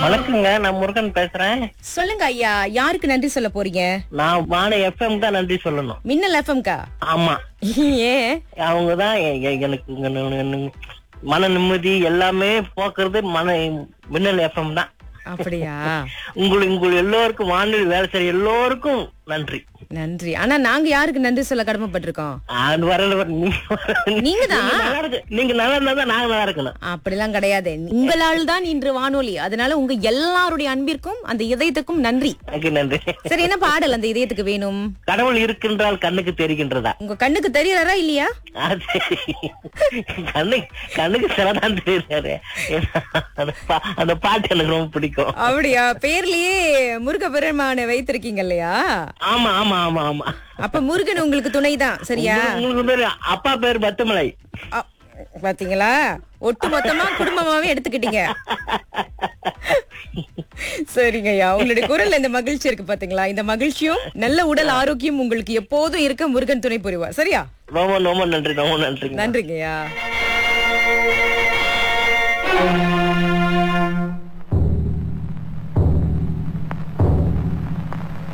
வணக்கங்க நான் முருகன் பேசுறேன் சொல்லுங்க ஐயா யாருக்கு நன்றி சொல்ல போறீங்க நான் வான எஃப்எம் தான் நன்றி சொல்லணும் மின்னல் எஃப்எம்கா ஆமா ஏன் அவங்க தான் எனக்கு இங்க நு- நு- நு- மன நிம்மதி எல்லாமே போக்குறது மன மின்னல் எஃப்எம் தான் அப்படியா உங்களுக்கு உங்கள் எல்லோருக்கும் வானொலி வேலை செய்ய எல்லோருக்கும் நன்றி நன்றி ஆனா நாங்க யாருக்கு நன்றி சொல்ல கடமைப்பட்டிருக்கோம் அது வரல வர- நீங்க வர- நீங்க தான். நீங்க நல்லா இருக்கு நீங்க நல்லா இருந்தா தான் நாங்க நல்லா இருக்கணும் அப்படிலாம் கிடையாது உங்களால் தான் இன்று வானொலி அதனால உங்க எல்லாருடைய அன்பிற்கும் அந்த இதயத்துக்கும் நன்றி அதுக்கு நன்றி சரி என்ன பாடல் அந்த இதயத்துக்கு வேணும் கடவுள் இருக்கின்றால் கண்ணுக்கு தெரிகின்றதா உங்க கண்ணுக்கு தெரியறாரா இல்லையா அது கண்ணு கண்ணுக்கு சிலதான் தெரியுறாரு அந்த பா- அந்த பாட்டு எனக்கு ரொம்ப பிடிக்கும் அப்படியா பேர்லயே முருக பெருமானை வைத்திருக்கீங்க இல்லையா ஆமா ஆமா ஆமா ஆமா அப்ப முருகன் உங்களுக்கு துணைதான் சரியா உங்களுக்கு- உங்களுக்கு பேரு அப்பா பேர் பத்துமலை அ, பாத்தீங்களா ஒட்டு மொத்தமா குடும்பமாவே எடுத்துக்கிட்டீங்க சரிங்க ஐயா உங்களுடைய குரல்ல இந்த மகிழ்ச்சி இருக்கு பாத்தீங்களா இந்த மகிழ்ச்சியும் நல்ல உடல் ஆரோக்கியம் உங்களுக்கு எப்போதும் இருக்க முருகன் துணை புரிவார் சரியா ரொம்ப ரொம்ப நன்றி ரொம்ப நன்றிங்க நன்றிங்க ஐயா